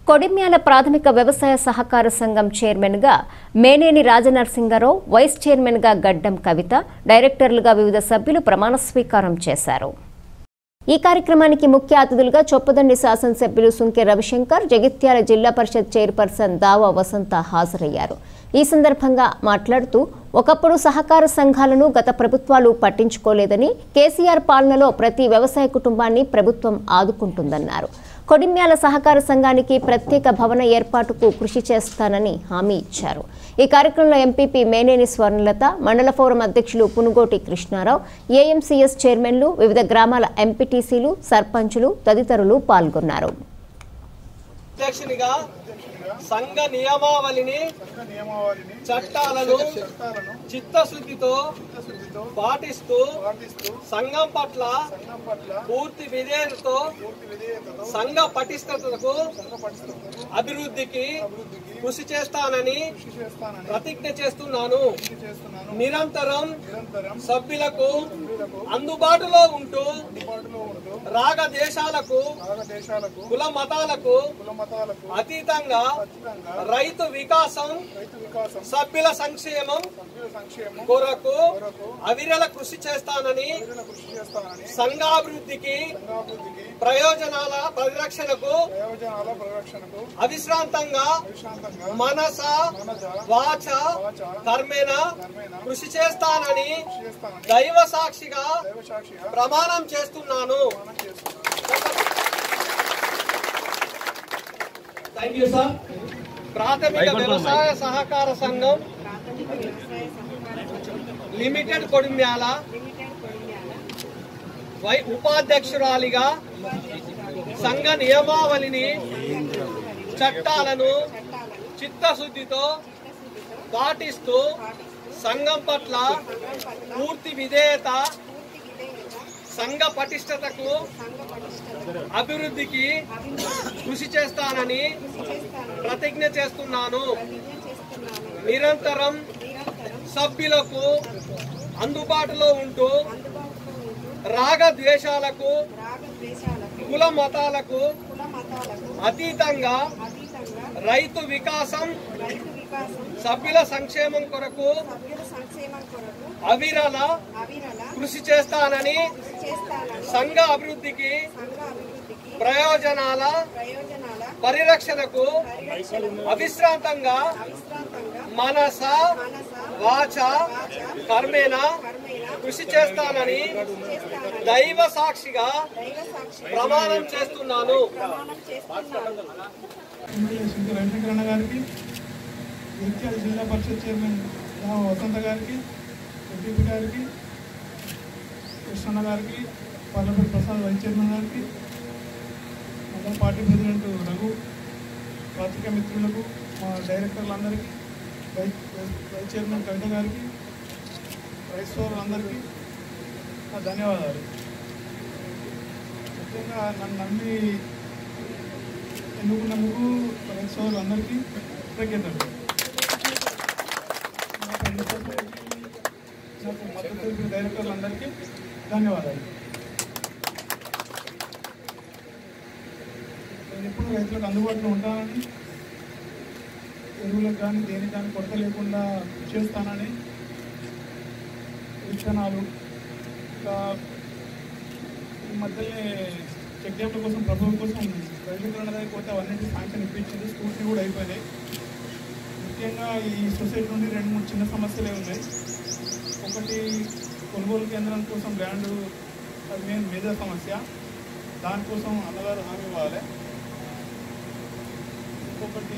కొడిమ్యాల ప్రాథమిక వ్యవసాయ సహకార సంఘం చైర్మన్గా మేనేని రాజనరసింగరావు వైస్ చైర్మన్గా గడ్డం కవిత డైరెక్టర్లుగా వివిధ సభ్యులు ప్రమాణ స్వీకారం చేశారు ఈ కార్యక్రమానికి ముఖ్య అతిథులుగా చొప్పదండి శాసనసభ్యులు సుంకె రవిశంకర్ జగిత్యాల జిల్లా పరిషత్ చైర్పర్సన్ దావా వసంత హాజరయ్యారు ఈ సందర్భంగా మాట్లాడుతూ ఒకప్పుడు సహకార సంఘాలను గత ప్రభుత్వాలు పట్టించుకోలేదని కేసీఆర్ పాలనలో ప్రతి వ్యవసాయ కుటుంబాన్ని ప్రభుత్వం ఆదుకుంటుందన్నారు కొడిమ్యాల సహకార సంఘానికి ప్రత్యేక భవన ఏర్పాటుకు కృషి చేస్తానని హామీ ఇచ్చారు ఈ కార్యక్రమంలో ఎంపీపీ మేనేని స్వర్ణలత మండల ఫోరం అధ్యక్షులు పునుగోటి కృష్ణారావు ఏఎంసీఎస్ చైర్మన్లు వివిధ గ్రామాల ఎంపీటీసీలు సర్పంచులు తదితరులు పాల్గొన్నారు అధ్యక్షునిగా సంఘ నియమావళిని నియమావళిని చట్టాలను చట్టాలను చిత్తశుద్ధితో చిత్తశుద్ధితో పాటిస్తూ పాటిస్తూ సంఘం పట్ల సంఘం పట్ల పూర్తి విధేయతతో పూర్తి విధేయతతో సంఘ పటిష్టతకు సంఘ పరిస్థితులకు అభివృద్ధికి అభివృద్ధికి కృషి చేస్తానని కృషి చేస్తానని ప్రతిజ్ఞ చేస్తున్నాను కృషి చేస్తున్నాను నిరంతరం నిరంతరం సభ్యులకు సభ్యులకు అందుబాటులో ఉంటూ అందుబాటులో ఉంటూ రాగ దేశాలకు భారత దేశాలకు కుల మతాలకు కుల మతాలకు అతీతంగా ఖచ్చితంగా రైతు వికాసం రైతు వికాసం సభ్యుల సంక్షేమం సభ్యుల సంక్షేమం కొరకు కొరకు అవిరల కృషి చేస్తానని ప్రజల కృషి చేస్తానని సంఘాభివృద్ధికి సంఘాభివృద్ధికి ప్రయోజనాల పరిరక్షణకు ప్రయోజనాల పరిరక్షణకు అవిశ్రాంతంగా విశాంతంగా మనస మనజ వాచ వాచ కర్మేన ధర్మేణ కృషి చేస్తానని కృషి చేస్తానని దైవ సాక్షిగా దైవ సాక్షిగా ప్రమాణం చేస్తున్నాను ప్రమాణం చేస్తున్నాను థ్యాంక్ యూ సార్ ప్రాథమిక వ్యవసాయ సహకార సంఘం లిమిటెడ్ కొడిమ్యాల వై ఉపాధ్యక్షురాలిగా సంఘ నియమావళిని చట్టాలను చిత్తశుద్ధితో పాటిస్తూ సంఘం పట్ల పూర్తి విధేయత సంఘ పటిష్టతకు అభివృద్ధికి కృషి చేస్తానని ప్రతిజ్ఞ చేస్తున్నాను నిరంతరం సభ్యులకు అందుబాటులో ఉంటూ రాగ ద్వేషాలకు కుల మతాలకు అతీతంగా రైతు వికాసం సభ్యుల సంక్షేమం కొరకు అవిరల కృషి చేస్తానని సంఘ అభివృద్ధికి ప్రయోజనాల పరిరక్షణకు అవిశ్రాంతంగా మనస వాచ కర్మేన కృషి చేస్తానని దైవ సాక్షిగా ప్రమాణం చేస్తున్నాను ఎమ్మెల్యే శంకర్ రవిశంకరణ గారికి జగిత్యాల జిల్లా పరిషత్ చైర్మన్ రామ వసంత గారికి ఎంపీపీ గారికి కృష్ణన్న గారికి పార్లమెంట్ ప్రసాద్ వైస్ చైర్మన్ గారికి మండల పార్టీ ప్రెసిడెంట్ రఘు పాత్రికా మిత్రులకు మా డైరెక్టర్లందరికీ వైస్ వైస్ చైర్మన్ కవిత గారికి రైస్ సోదరులందరికీ నా ధన్యవాదాలు ముఖ్యంగా నన్ను నమ్మి ఎన్నుకున్నందుకు రైతు సోదరులందరికీ కృతజ్ఞతలు నాకు ఎన్నుకోవడానికి నాకు మద్దతు తెలిపిన డైరెక్టర్లందరికీ ధన్యవాదాలు నేను ఎప్పుడు రైతులకు అందుబాటులో ఉంటానని ఎరువులకు కానీ దేనికి కానీ కొరత లేకుండా కృషి చేస్తానని విత్తనాలు ఇంకా ఈ మధ్యనే చెక్ డ్యామ్ల కోసం ప్రభుత్వం కోసం రైతుల దగ్గర పోతే అవన్నీ శాంక్షన్ ఇప్పించింది స్కూల్స్ కూడా అయిపోయినాయి ముఖ్యంగా ఈ సొసైటీ నుండి రెండు మూడు చిన్న సమస్యలే ఉన్నాయి ఒకటి కొనుగోలు కేంద్రం కోసం ల్యాండ్ అది మెయిన్ మేజర్ సమస్య దానికోసం అన్నగారు హామీ ఇవ్వాలి ఇంకొకటి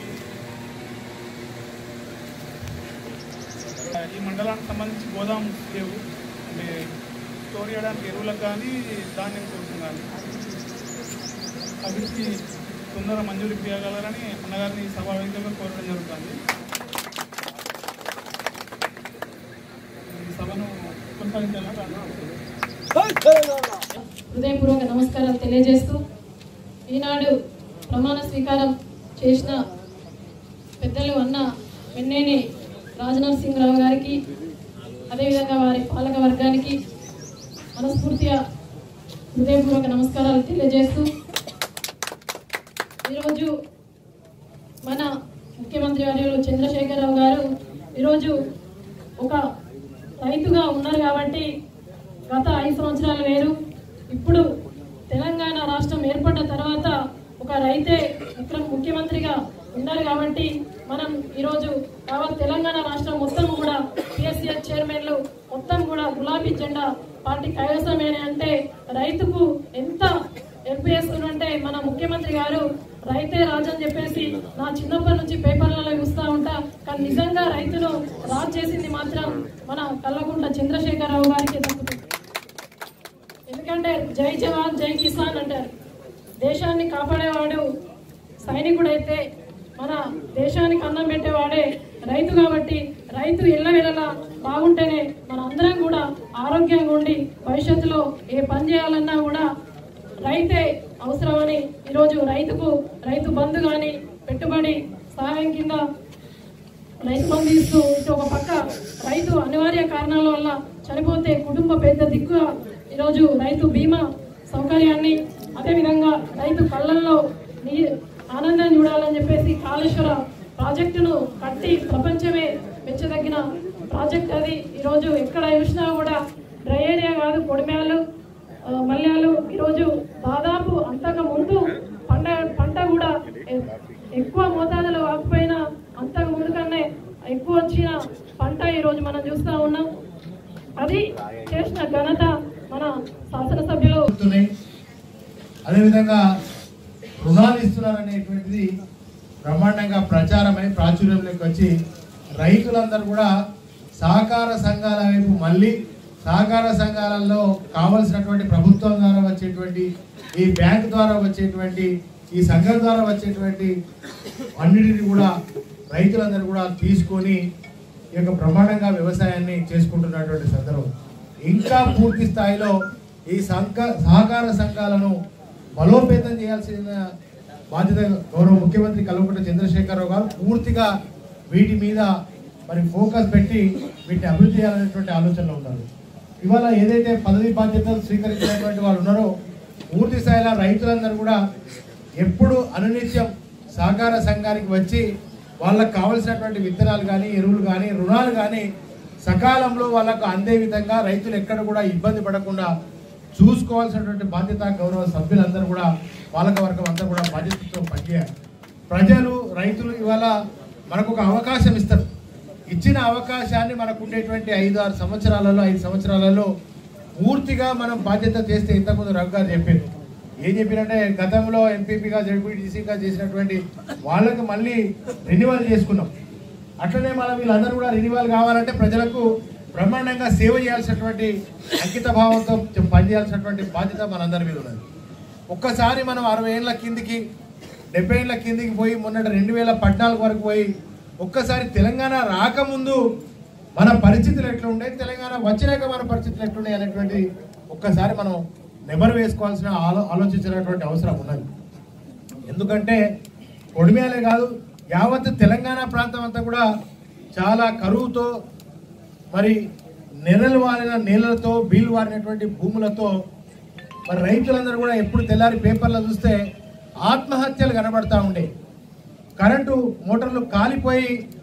ఈ మండలానికి సంబంధించి గోదాం లేవు అంటే స్టోర్ చేయడానికి ఎరువులకు కానీ ధాన్యం కోసం కానీ అవిటికి తొందర మంజూరు ఇవ్వగలరని అన్నగారిని సభావేదికగా కోరడం జరుగుతుంది ఈ సభను కొనసాగించాలని హృదయపూర్వక నమస్కారాలు తెలియజేస్తూ ఈనాడు ప్రమాణ స్వీకారం చేసిన పెద్దలు అన్న వెన్నేని రాజనరసింహరావు గారికి అదేవిధంగా వారి పాలక వర్గానికి మనస్ఫూర్తిగా హృదయపూర్వక నమస్కారాలు తెలియజేస్తూ ఈరోజు మన ముఖ్యమంత్రి వర్యులు చంద్రశేఖరరావు గారు ఈరోజు ఒక రైతుగా ఉన్నారు కాబట్టి గత ఐదు సంవత్సరాలు వేరు ఇప్పుడు తెలంగాణ రాష్ట్రం ఏర్పడ్డ తర్వాత ఒక రైతే ముఖ్య- ముఖ్యమంత్రిగా ఉన్నారు కాబట్టి మనం ఈరోజు యావత్ తెలంగాణ రాష్ట్రం మొత్తం కూడా పిఎస్సిఎస్ చైర్మన్లు మొత్తం కూడా గులాబీ జెండా పార్టీ కైవసమే అంటే రైతుకు ఎంత హెల్ప్ చేస్తుందంటే మన ముఖ్యమంత్రి గారు రైతే రాజని చెప్పేసి నా చిన్నప్పటి నుంచి పేపర్లలో చూస్తూ ఉంటా కానీ నిజంగా రైతును రాజు చేసింది మాత్రం మన కల్లకుంట చంద్రశేఖరరావు గారికి దక్కుతుంది ఎందుకంటే జై జవాన్ జై కిసాన్ అంటారు దేశాన్ని కాపాడేవాడు సైనికుడైతే మన దేశానికి అన్నం పెట్టేవాడే రైతు కాబట్టి రైతు ఎల్లవెల్లలా బాగుంటేనే మన అందరం కూడా ఆరోగ్యంగా ఉండి భవిష్యత్తులో ఏ పని చేయాలన్నా కూడా రైతే అవసరమని ఈరోజు రైతుకు రైతు బంధు కానీ పెట్టుబడి సహాయం కింద రైతు బంధు ఇస్తూ ఇటు ఒక పక్క రైతు అనివార్య కారణాల వల్ల చనిపోతే కుటుంబ పెద్ద దిక్కుగా ఈరోజు రైతు బీమా సౌకర్యాన్ని అదేవిధంగా రైతు కళ్ళల్లో నీ ఆనందాన్ని చూడాలని చెప్పేసి కాళేశ్వర ప్రాజెక్టును కట్టి ప్రపంచమే మెచ్చదగిన ప్రాజెక్ట్ అది ఈరోజు ఎక్కడ చూసినా కూడా డ్రై ఏరియా కాదు పొడిమేలు ఆ, మల్యాలు ఈరోజు దాదాపు అంతకు ముందు పంట పంట కూడా ఎ- ఎక్కువ మోతాదులో కాకపోయినా అంతకు ముందు కన్నా ఎక్కువ వచ్చిన పంట ఈరోజు మనం చూస్తూ ఉన్నాం అది చేసిన ఘనత మన శాసనసభ్యులు జరుగుతున్నాయి అదేవిధంగా రుణాలు ఇస్తున్నారనేటువంటిది బ్రహ్మాండంగా ప్రచారమై ప్రాచుర్యంలోకి వచ్చి రైతులందరూ కూడా సహకార సంఘాల వైపు మళ్ళీ సహకార సంఘాలలో కావలసినటువంటి ప్రభుత్వం ద్వారా వచ్చేటువంటి ఈ బ్యాంక్ ద్వారా వచ్చేటువంటి ఈ సంఘం ద్వారా వచ్చేటువంటి అన్నిటిని కూడా రైతులందరూ కూడా తీసుకొని ఈ యొక్క బ్రహ్మాండంగా వ్యవసాయాన్ని చేసుకుంటున్నటువంటి సందర్భం ఇంకా పూర్తి స్థాయిలో ఈ సంఘ సహకార సంఘాలను బలోపేతం చేయాల్సిన బాధ్యత గౌరవ ముఖ్యమంత్రి కల్వకుంట్ల చంద్రశేఖరరావు గారు పూర్తిగా వీటి మీద మరి ఫోకస్ పెట్టి వీటిని అభివృద్ధి చేయాలనేటువంటి ఆలోచనలో ఉన్నారు ఇవాళ ఏదైతే పదవి బాధ్యతలు స్వీకరించినటువంటి వాళ్ళు ఉన్నారో పూర్తి స్థాయిలో రైతులందరూ కూడా ఎప్పుడు అనునిత్యం సహకార సంఘానికి వచ్చి వాళ్ళకు కావలసినటువంటి విత్తనాలు కానీ ఎరువులు కానీ రుణాలు కానీ సకాలంలో వాళ్ళకు అందే విధంగా రైతులు ఎక్కడ కూడా ఇబ్బంది పడకుండా చూసుకోవాల్సినటువంటి బాధ్యత గౌరవ సభ్యులందరూ కూడా పాలక వర్గం అంతా కూడా బాధ్యతతో పనిచేయాలి ప్రజలు రైతులు ఇవాళ మనకు ఒక అవకాశం ఇస్తారు ఇచ్చిన అవకాశాన్ని మనకు ఉండేటువంటి ఐదు ఆరు సంవత్సరాలలో ఐదు సంవత్సరాలలో పూర్తిగా మనం బాధ్యత చేస్తే ఇంతకుముందు రఘు గారు చెప్పారు ఏం చెప్పినంటే గతంలో ఎంపీపీగా జడ్పీటీసీగా చేసినటువంటి వాళ్ళకి మళ్ళీ రెన్యువల్ చేసుకున్నాం అట్లనే మనం వీళ్ళందరూ కూడా రెన్యువల్ కావాలంటే ప్రజలకు బ్రహ్మాండంగా సేవ చేయాల్సినటువంటి అంకిత భావంతో పనిచేయాల్సినటువంటి బాధ్యత మనందరి మీద ఉన్నది ఒక్కసారి మనం అరవై ఏళ్ళ కిందికి డెబ్బై ఏళ్ళ కిందికి పోయి మొన్నటి రెండు వేల పద్నాలుగు వరకు పోయి ఒక్కసారి తెలంగాణ రాకముందు మన పరిస్థితులు ఎట్లా ఉండే తెలంగాణ వచ్చినాక మన పరిస్థితులు ఎట్లున్నాయి అనేటువంటి ఒక్కసారి మనం నెమరు వేసుకోవాల్సిన ఆలో ఆలోచించినటువంటి అవసరం ఉన్నది ఎందుకంటే కొడిమేలే కాదు యావత్ తెలంగాణ ప్రాంతం అంతా కూడా చాలా కరువుతో మరి నెలలు వారిన నీళ్ళతో బీలు వారినటువంటి భూములతో మరి రైతులందరూ కూడా ఎప్పుడు తెల్లారి పేపర్లో చూస్తే ఆత్మహత్యలు కనబడతా ఉండే కరెంటు మోటార్లు కాలిపోయి